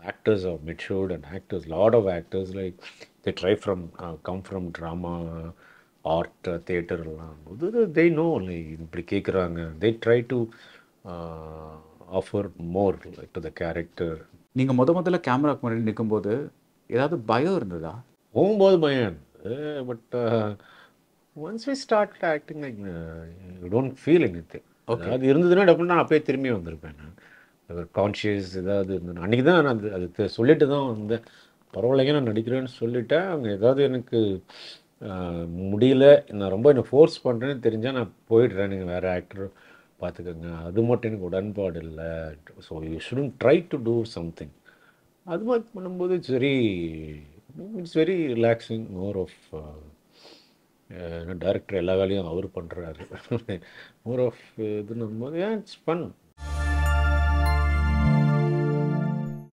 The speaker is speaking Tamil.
actors are matured and actors, lot of actors like they try from uh, come from drama, art, uh, theatre எல்லாம் போது they know only இப்படி கேட்குறாங்க they try to uh, offer more like, to the character. நீங்கள் முத முதல்ல கேமராக்கு முன்னாடி நிற்கும்போது ஏதாவது பயம் இருந்ததா போகும்போது பயம் இருந்தது but once we start acting like you don't feel anything அது இருந்ததுன்னா டப்புனு நான் அப்பயே திரும்பி வந்திருப்பேன் நான் கான்ஷியஸ் ஏதாவது இருந்தது அன்றைக்கி தான் நான் அது அது தெ- சொல்லிட்டு தான் வந்தேன் பரவாயில்லைங்க நான் நடிக்கிறேன்னு சொல்லிட்டேன் அவங்க ஏதாவது எனக்கு ஆஹ், முடியல நான் ரொம்ப என்ன ஃபோர்ஸ் பண்ணுறேன்னு தெரிஞ்சால் நான் போயிடுறேன் நீங்கள் வேறு ஆக்டர் பார்த்துக்கோங்க அது மட்டும் எனக்கு உடன்பாடு இல்லை so you shouldn't try to do something அது மாதிரி பண்ணும்போது it's very it's very relaxing more of director எல்லா வேலையும் அவர் பண்ணுறாரு மோர் ஆஃப் இதுன்னும் போது ஏன் இட்ஸ் ஃபன்